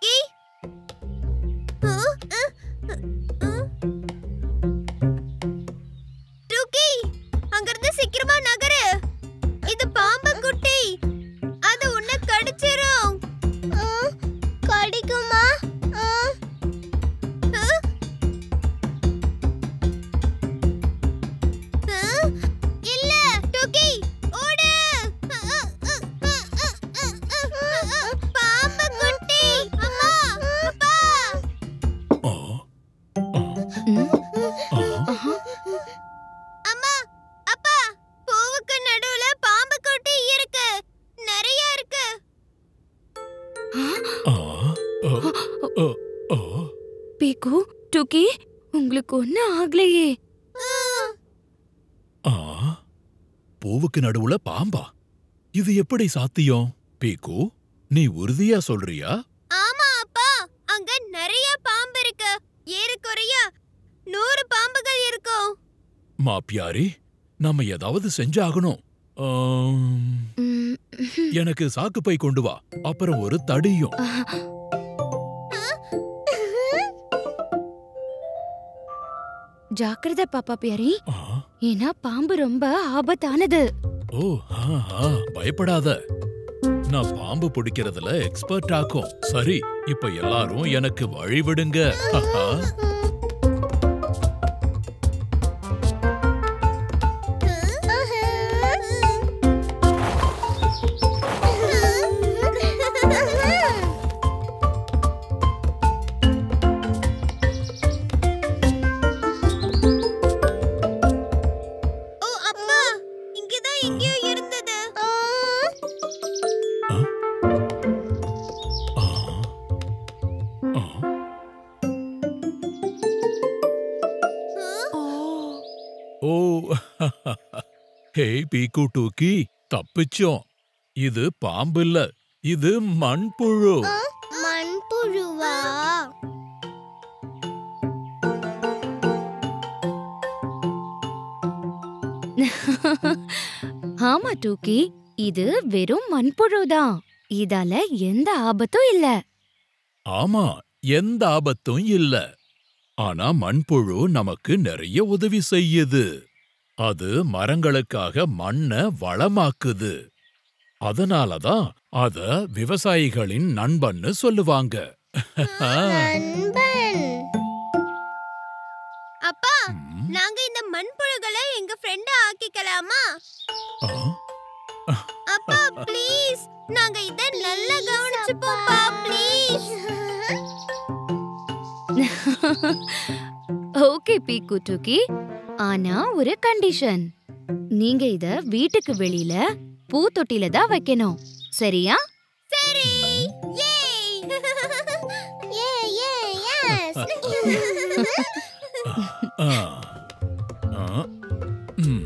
டுக்கி ஆ, ஆ, ஆ. டுக்கி அங்கிருந்து சீக்கிரமா நகரு இது பாம்பு குட்டி அது உன்னை கடிச்சிரும் கடிக்குமா இல்ல டுக்கி ஓடு பாம்பு குட்டி அம்மா அப்பா ஆ, ம், ஆ. ஆஹா. அம்மா அப்பா பூவுக்கு நடுவுல பாம்பு குட்டி இருக்கு நிறைய இருக்கு ஆ, ஆ, ஆ, ஆ. பீக்கு டுக்கி உங்களுக்கு ஒன்னும் ஆகலையே ஆ, பூவுக்கு நடுவுல பாம்பா இது எப்படி சாத்தியம் பீக்கு நீ உறுதியா சொல்றியா ஆமா அப்பா அங்க நிறைய பாம்பு இருக்கு ஏறக்குறைய நூறு பாம்புகள் இருக்கும் மாப்பியாரி நம்ம ஏதாவது செஞ்சாகணும் ஆம், ம், எனக்கு சாக்கு பை கொண்டு வா அப்புறம் ஒரு தடியும் ஜாக்கிரதை பாப்பா பியாரி ஆ, ஏன்னா பாம்பு ரொம்ப ஆபத்தானது ஓ ஆ, ஆ, பயப்படாத நான் பாம்பு பிடிக்கிறதுல எக்ஸ்பர்ட் ஆக்கும் சரி இப்ப எல்லாரும் எனக்கு வழி விடுங்க ஆஹா. ஓ அப்பா இங்கதான் எங்கேயோ இருந்தது ஆ, ஆ. ஓ ஹே பீக்கு டூக்கி தப்பிச்சோம் இது பாம்பு இல்ல இது மண்புழு மண்புழுவா ஆமா டூக்கி இது வெறும் மண்புழுதான் இதால எந்த ஆபத்தும் இல்ல ஆமா எந்த ஆபத்தும் இல்ல ஆனா மண்புழு நமக்கு நிறைய உதவி செய்யுது அது மரங்களுக்காக மண்ண வளமாக்குது அதனாலதான் அத விவசாயிகளின் நண்பன்னு சொல்லுவாங்க நண்பன் அப்பா ம், நாங்க இந்த மண்புழுகளை எங்க ஃப்ரெண்டா ஆக்கிக்கலாமா ஆ, அப்பா ப்ளீஸ் நாங்க இத நல்லா கவனிச்சுப்போம்ப்பா ப்ளீஸ் ஓகே பீக்கு டூக்கி ஆனா ஒரு கண்டிஷன் நீங்க இத வீட்டுக்கு வெளியில பூத்தொட்டில தான் வைக்கணும் சரியா சரி ஏய் ஏ ஏ எஸ் ஆ, ஆ, ம்,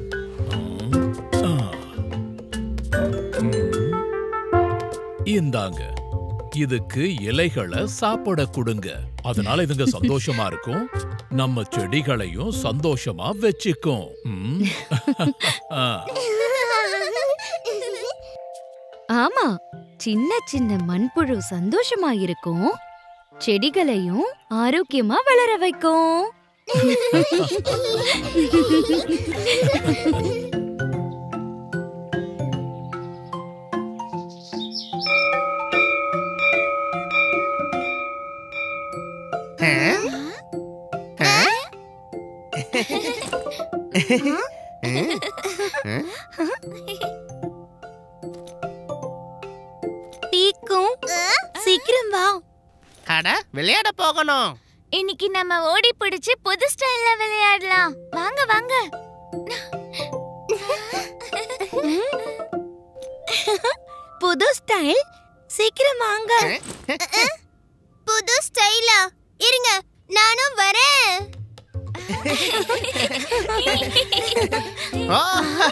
ஆ, ஆ. ம். இந்தாங்க இதுக்கு இலைகளை சாப்பிட கொடுங்க அதனால இதுங்க சந்தோஷமா இருக்கும் நம்ம செடிகளையும் சந்தோஷமா வச்சுக்கும் ம். ஆ, ஆமா சின்ன சின்ன மண்புழு சந்தோஷமா இருக்கும் செடிகளையும் ஆரோக்கியமா வளர வைக்கும் பீக்கும் சீக்கிரம் வா அட விளையாட போகணும் இன்னைக்கு நம்ம ஓடி பிடிச்சு புது ஸ்டைல்ல விளையாடலாம் வாங்க வாங்க புது ஸ்டைல் சீக்கிரம் வாங்க புது ஸ்டைலா இருங்க நானும் வரேன் ஓ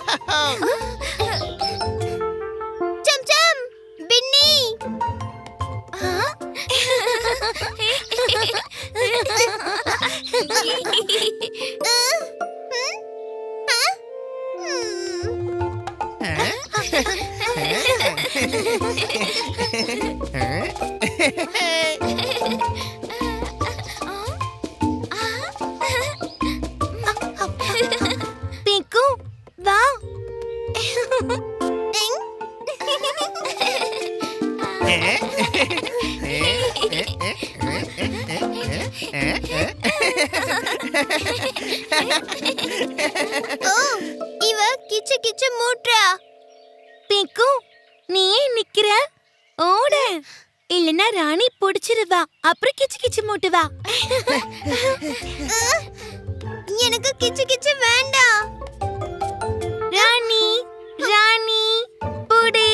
சம் சம் பின்னி ஓ இவ கிச்சு கிச்சு மூட்றா பிக்கு நீ ஏன் நிக்கிற ஓடு இல்லனா ராணி புடிச்சிருவா அப்புறம் கிச்சு கிச்சு மூட்டுவா எனக்கு கிச்சு கிச்சு வேண்டாம் ராணி ராணி புடி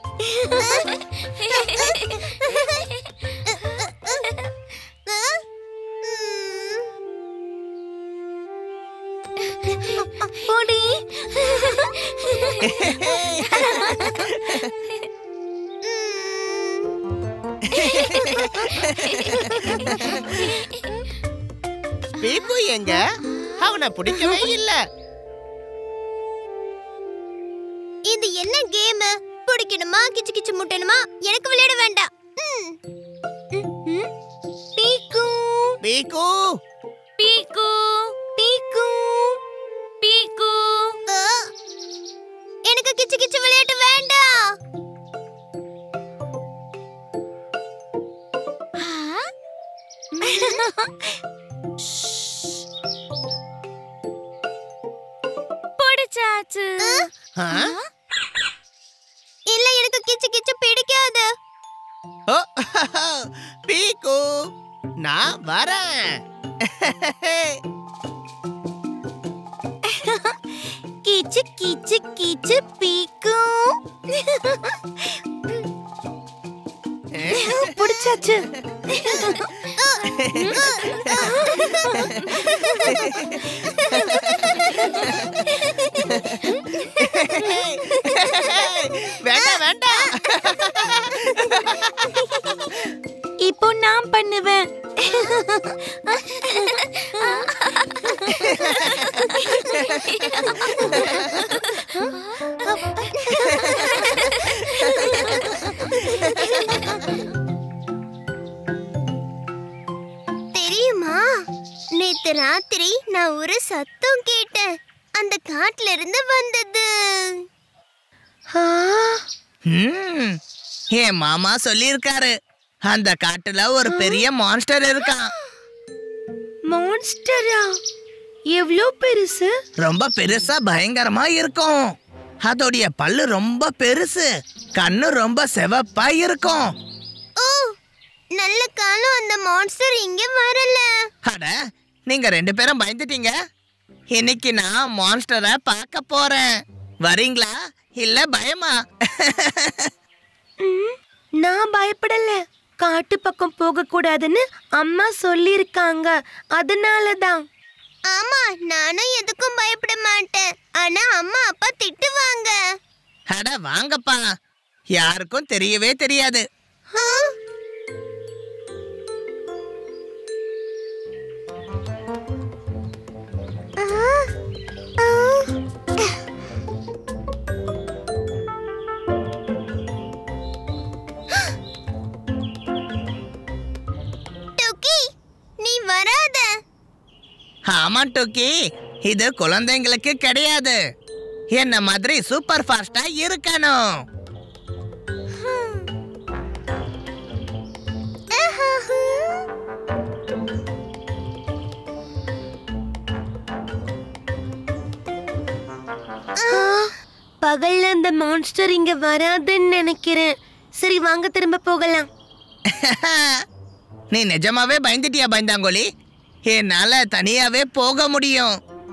புடி பீக்கு எங்க அவனை பிடிக்கவே இல்ல இது என்ன கேம் பிடிக்கணுமா கிச்சு கிச்சு முட்டணுமா எனக்கு விளையாட வேண்டாம் ம். பீக்கு பீக்கு பீக்கு பீக்கு பீக்கு ஆ. எனக்கு கிச்சு கிச்சு விளையாட்டு வேண்டாம் பிடிச்சாச்சு ஆ? இல்ல எனக்கு கிச்சு கிச்சு பிடிக்காது ஓ, பீக்கு நான் வரேன் கிச்சு கிச்சு கிச்சு பீக்கு பிடிச்சாச்சு வேண்டாம் வேண்டாம் இப்போ நான் பண்ணுவேன் தெரியுமா நேத்து ராத்திரி நான் ஒரு சத்தம் கேட்டேன் அந்த காட்டுல இருந்து வந்தது ம், என் மாமா சொல்லியிருக்காரு அந்த காட்டுல ஒரு பெரிய மான்ஸ்டர் இருக்கான் மான்ஸ்டரா எவ்வளோ பெருசு ரொம்ப பெருசா பயங்கரமா இருக்கும் அதோடைய பல்லு ரொம்ப பெருசு கண்ணு ரொம்ப செவப்பா இருக்கும் ஓ நல்ல காலம் அந்த மான்ஸ்டர் இங்க வரல அட நீங்க ரெண்டு பேரும் பயந்துட்டீங்க இன்னைக்கு நான் மான்ஸ்டரை பார்க்க போறேன் வரீங்களா இல்ல பயமா நான் பயப்படல காட்டு பக்கம் போக கூடாதுன்னு அம்மா சொல்லிருக்காங்க அதனால தான் ஆமா நானும் எதுக்கும் பயப்பட மாட்டேன் ஆனா அம்மா அப்பா திட்டுவாங்க அட வாங்கப்பா யாருக்கும் தெரியவே தெரியாது ஆ, டொக்கி நீ வராத ஆமா டோக்கி இது குழந்தைங்களுக்கு கிடையாது என்ன மாதிரி சூப்பர் ஃபாஸ்டா இருக்கணும் பகல்ல அந்த மான்ஸ்டர் இங்க வராதுன்னு நினைக்கிறேன் சரி வாங்க திரும்ப போகலாம் நீ நிஜமாவே பயந்துட்டியா பயந்தாங்கோலி என்னால தனியாவே போக முடியும்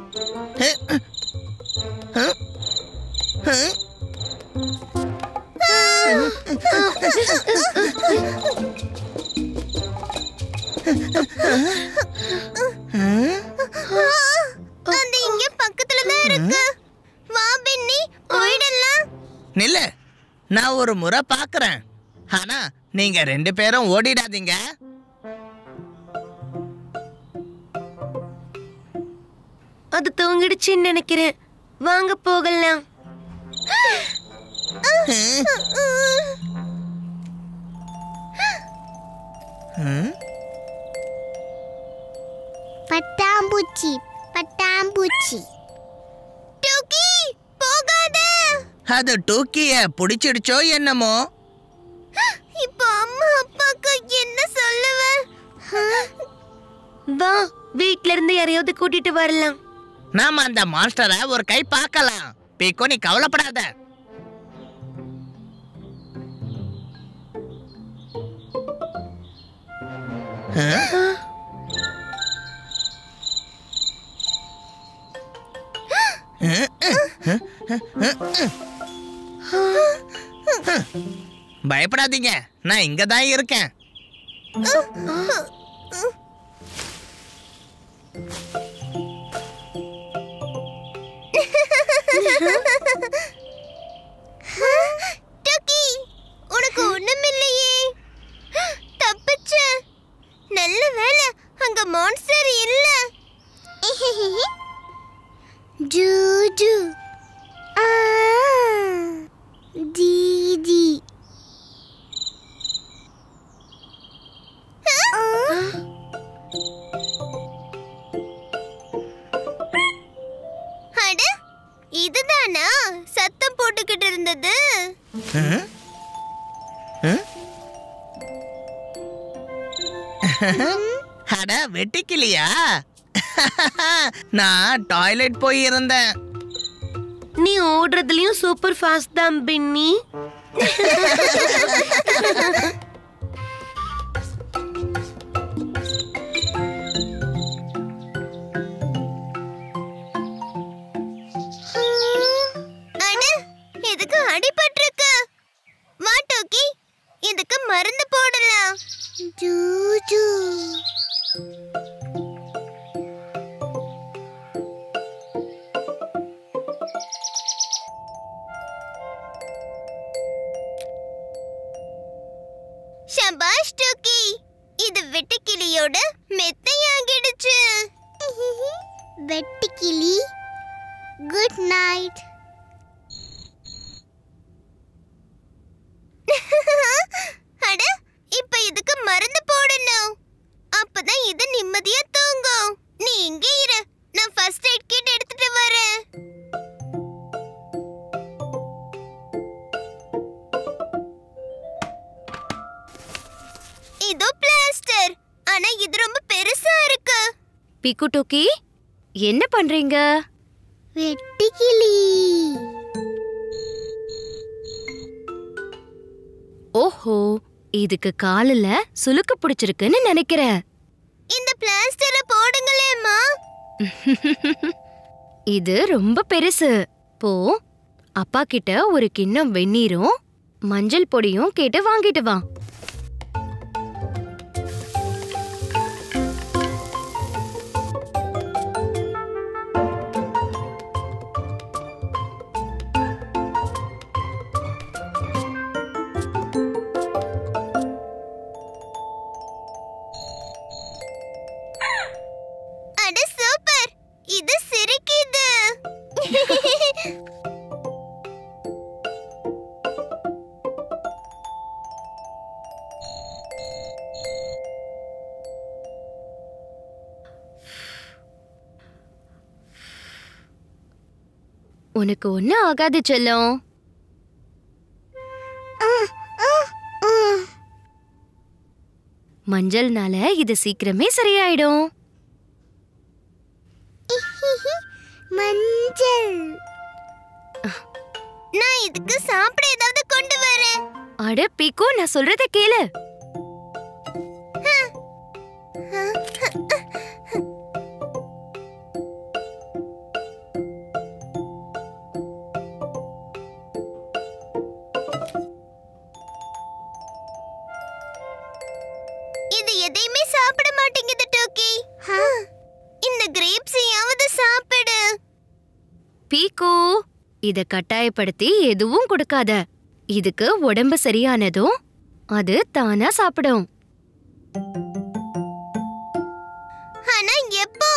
அது இங்க பக்கத்துல தான் இருக்கு வா பென்னி போயிடலாம் நில்லு நான் ஒரு முறை பாக்குறேன் ஆனா நீங்க ரெண்டு பேரும் ஓடிடாதீங்க அது தூங்கிடுச்சுன்னு நினைக்கிறேன் வாங்க போகலாம் ம்? பட்டாம்பூச்சி பட்டாம்பூச்சி டோக்கி போகாத அது டூக்கிய பிடிச்சிடுச்சோ என்னமோ இப்போ அம்மா அப்பாக்கு என்ன சொல்ல வா வீட்ல இருந்து யாரையாவது கூட்டிட்டு வரலாம் நாம அந்த மான்ஸ்டரை ஒரு கை பார்க்கலாம் பீக்கோ நீ கவலைப்படாத ஆ? பயப்படாதீங்க நான் இங்க தான் இருக்கேன் டுக்கி உனக்கு ஒண்ணுமில்லையே தப்பிச்ச நல்ல வேலை அங்க மான்ஸ்டர் இல்ல ஜூஜு ஜீஜி அட இதுதானா சத்தம் போட்டுக்கிட்டு இருந்தது ஆ? ஆ? அட வெட்டிக்கலையா நான் டாய்லெட் போய் இருந்தேன் நீ ஓடுறதுலயும் சூப்பர் ஃபாஸ்ட் தான் பின்னி அட இதுக்கு அடிபட்டிருக்கு வா டோக்கி இதுக்கு மருந்து போடலாம் ஜூஜு ஷபாஷ் டோக்கி இது வெட்டுக்கிளியோட மெத்தையாகிடுச்சு வெட்டுக்கிளி குட் நைட் அட இப்ப இதுக்கு மருந்து போடணும் அப்பதான் இது நிம்மதியா தூங்கும் நீ இங்கே இரு நான் ஃபர்ஸ்ட் எய்ட் கிட் எடுத்துட்டு வரேன் இதோ பிளாஸ்டர் ஆனா இது ரொம்ப பெருசா இருக்கு பிக்கு டோக்கி என்ன பண்றீங்க வெட்டுக்கிளி ஓஹோ இதுக்கு காலில் சுளுக்கு பிடிச்சிருக்குன்னு நினைக்கிறேன் இந்த பிளாஸ்டரை போடுங்களேம்மா இது ரொம்ப பெருசு போ அப்பா கிட்ட ஒரு கிண்ணம் வெந்நீரும் மஞ்சள் பொடியும் கேட்டு வாங்கிட்டு வா அட சூப்பர் இது சிரிக்குது உனக்கு ஒன்னும் ஆகாது செல்லம் மஞ்சள்னால இது சீக்கிரமே சரியாயிடும் மஞ்சள் நான் இதுக்கு சாப்பிட ஏதாவது கொண்டு வரேன் அட பீக்கோ நான் சொல்றத கேளு இது எதையுமே சாப்பிட மாட்டேங்குது டோக்கி இந்த கிரேப்ஸையாவது சாப்பிடு பீக்கோ இத கட்டாயப்படுத்தி எதுவும் கொடுக்காத இதுக்கு உடம்பு சரியானதும் அது தானா சாப்பிடும் ஆனா எப்போ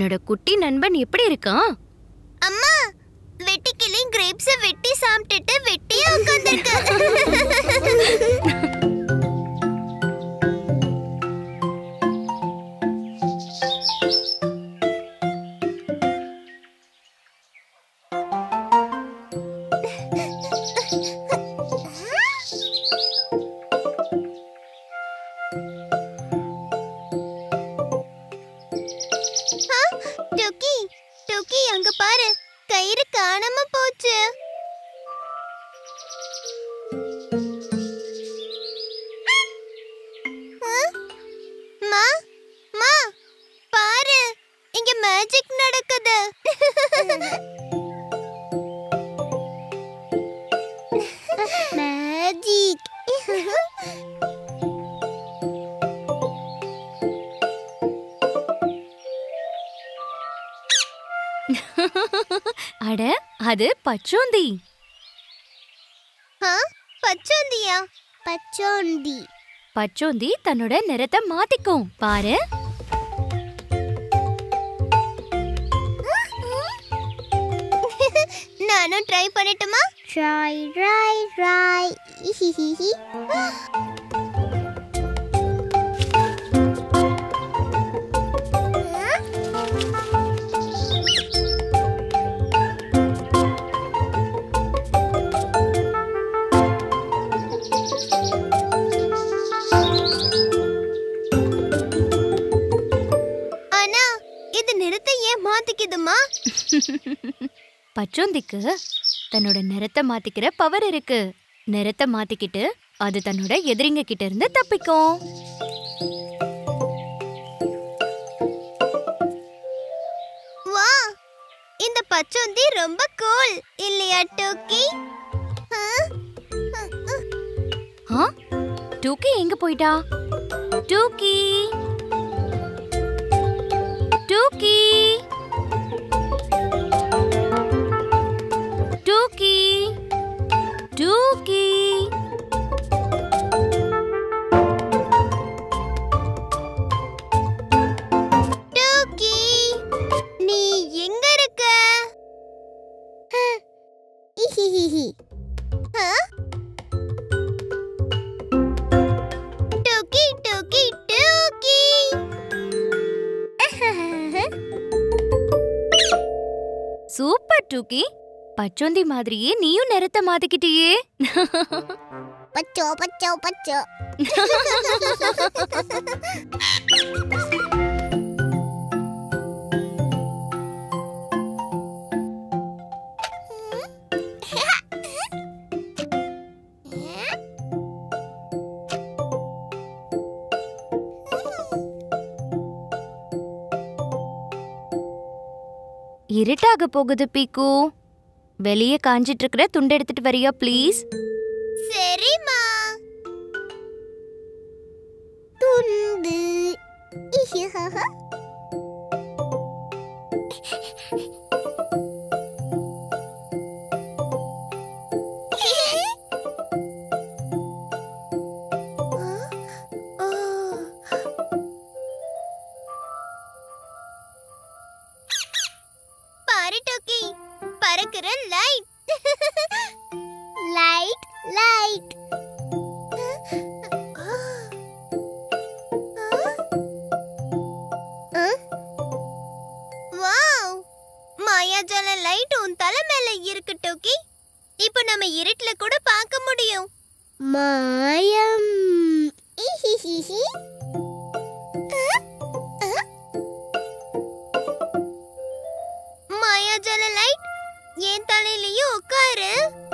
என்னோட குட்டி நண்பன் எப்படி இருக்கான் அம்மா வெட்டிக்கிளி கிரேப்ஸ வெட்டி சாப்பிட்டுட்டு வெட்டியா உட்கார்ந்திருக்கு ஆ, டோக்கி டோக்கி அங்க பாரு கயிறு காணாம போச்சு ஆ? மா மா பாரு இங்க மேஜிக் நடக்குது மேஜிக் அட அது பச்சோந்தி ஆ பச்சோந்தியா பச்சோந்தி பச்சோந்தி தன்னோட நிறத்தை மாத்திக்கும் பாரு நானும் ட்ரை பண்ணட்டுமா ட்ரை ட்ரை ட்ரை ஹிஹிஹி ஆனா இது நிறத்தை ஏன் மாத்திக்குதுமா பச்சோந்திக்கு தன்னோட நிறத்தை மாத்திக்கிற பவர் இருக்கு நிறத்தை மாத்திக்கிட்டு அது தன்னோட எதிரிங்க கிட்ட இருந்து தப்பிக்கும் வா இந்த பச்சோந்தி ரொம்ப கூல் இல்லையா டோக்கி ஆ? ஆ டூக்கி எங்க போயிட்டா டூக்கி டூக்கி டூக்கி டூக்கி டோக்கி நீ எங்க இருக்க இஹிஹிஹி. ஆ? டோக்கி டோக்கி டோக்கி சூப்பர் டூக்கி பச்சோந்தி மாதிரியே நீயும் நிறத்தை மாத்திக்கிட்டியே பச்சோ பச்சோ பச்சோ இருட்டாக போகுது பீக்கு வெளியே காஞ்சிட்டு இருக்கிற துண்டு எடுத்துட்டு வரியா ப்ளீஸ் சரிம்மா துண்டு இஹிஹஹ. ஆ. பாரு டோக்கி பறக்கிற லைட் லைட் லைட் வாவ் மாயாஜால லைட் உன் தலை மேல இருக்கு டோக்கி இப்போ நம்ம இருட்டுல கூட பார்க்க முடியும் மாயம் இஹிஹிஹி. மாயாஜால லைட் என் தலையிலயும் உட்காரு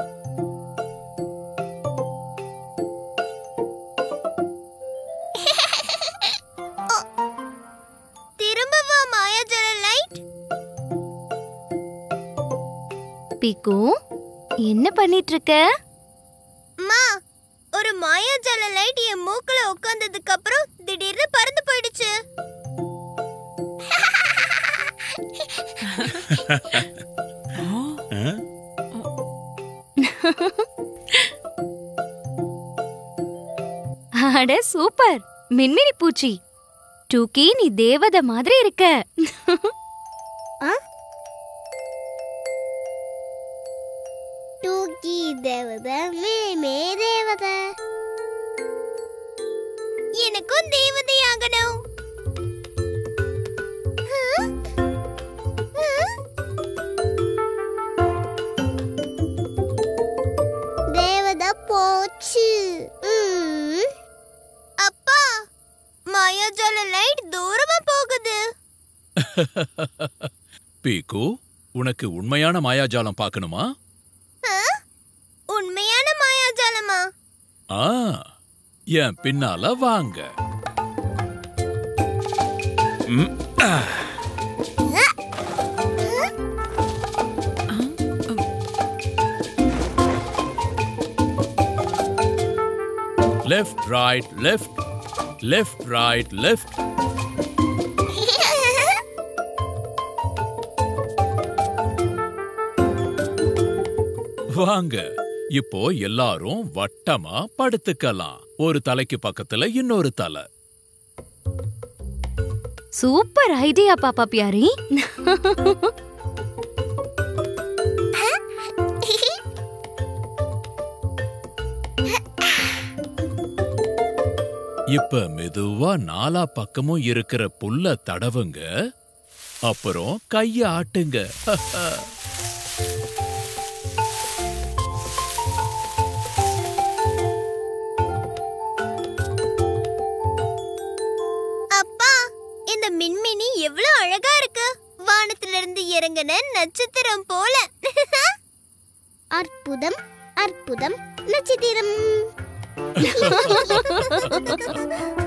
ஓ. திரும்ப வா மாயாஜால லைட் பீக்கு என்ன பண்ணிட்டு இருக்க அம்மா ஒரு மாயாஜால லைட் என் மூக்குல உட்கார்ந்ததுக்கு அப்புறம் திடீர்னு பறந்து போயிடுச்சு அட சூப்பர் மின்மினி பூச்சி டூக்கி நீ தேவதை மாதிரி இருக்க கீ தேவதை மே மே தேவதை எனக்கும் தேவதை ஆகணும் தேவதை போச்சு ம். அப்பா மாயாஜால லைட் தூரமா போகுது பீக்கு உனக்கு உண்மையான மாயாஜாலம் பார்க்கணுமா ஆ? உண்மையான மாயாஜாலமா ஆ என் பின்னால வாங்க ம், ஆ. Left right left left right left வாங்க இப்போ எல்லாரும் வட்டமா படுத்துக்கலாம் ஒரு தலைக்கு பக்கத்துல இன்னொரு தலை சூப்பர் ஐடியா பாப்பா பியாரி இப்ப மெதுவா நாலா பக்கமும் இருக்கிற புல்ல தடவுங்க அப்புறம் கைய ஆட்டுங்க அப்பா இந்த மின்மினி எவ்வளவு அழகா இருக்கு வானத்துல இருந்து இறங்கின நட்சத்திரம் போல அற்புதம் அற்புதம் நட்சத்திரம்